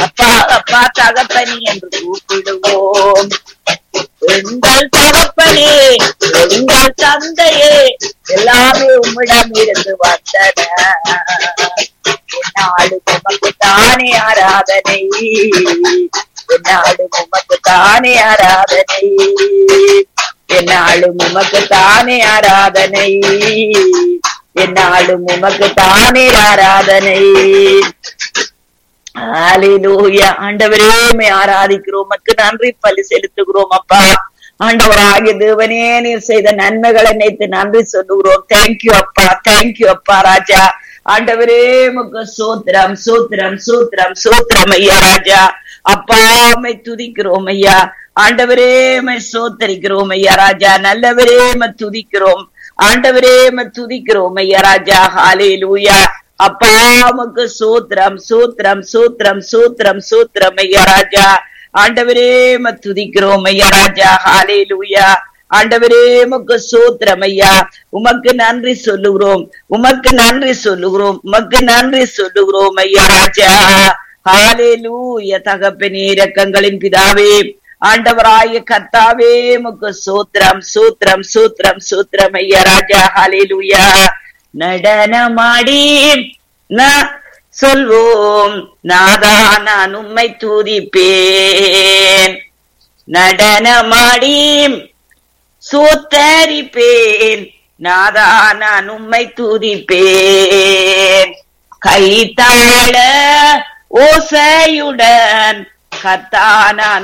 அப்பா அப்பா தகப்பனி என்று கூப்பிடுவோம் எங்கள் தகப்பனே எங்கள் தந்தையே எல்லாமே உம்மிடம் இருந்து வந்தன என்னாடு உமக்கு தானே ஆராதனை என்னாடு உமக்கு தானே ஆராதனை என்னாலும் உமக்கு தானே ஆராதனை என்னாலும் உமக்கு தானே ஆராதனை ஹalleluya ஆண்டவரே உம்மை ஆராதிக்கிறோம் உமக்கு நன்றி பலி செலுத்துகிறோம் அப்பா ஆண்டவராகிய தேவனே நீர் செய்த நன்மைகளை நினைத்து நன்றி சொல்லுகிறோம் தேங்க்யூ அப்பா தேங்க்யூ அப்பா ராஜா ஆண்டவரே உமக்கு சோத்திரம் சோத்திரம் சோத்திரம் சோத்திரம் ஐயா ராஜா அப்பா உம்மை துதிக்கிறோம் ஐயா ஆண்டவரே உம்மை சோத்தரிக்கிறோம் ஐயா ராஜா நல்லவரே உம்மை துதிக்கிறோம் ஆண்டவரே உம்மை துதிக்கிறோம் ஐயா ராஜா ஹalleluya அப்பா உமக்கு சூத்திரம் சூத்திரம் சூத்திரம் சூத்திரம் சூத்திரம் ஐயா ராஜா ஆண்டவரே உம்மை துதிக்கிறோம் ஐயா ராஜா ஹalleluya ஆண்டவரே உமக்கு சூத்திரம் ஐயா உமக்கு நன்றி சொல்லுகிறோம் உமக்கு நன்றி சொல்லுகிறோம் உமக்கு நன்றி சொல்லுகிறோம் ஐயா ராஜா ஹalleluya தகப்பனே இரக்கங்களின் பிதாவே ஆண்டவராய கர்த்தாவே உமக்கு சூத்திரம் சூத்திரம் சூத்திரம் சூத்திரம் ஐயா ராஜா ஹalleluya நடனமாடி ந- சொல்வோம் நாதா நான் உம்மை துதிப்பேன் நடனமாடி சூத்தரிப்பேன் நாதா நான் உம்மை துதிப்பேன் கைத்தாள ஓசையுடன் கத்தா நான்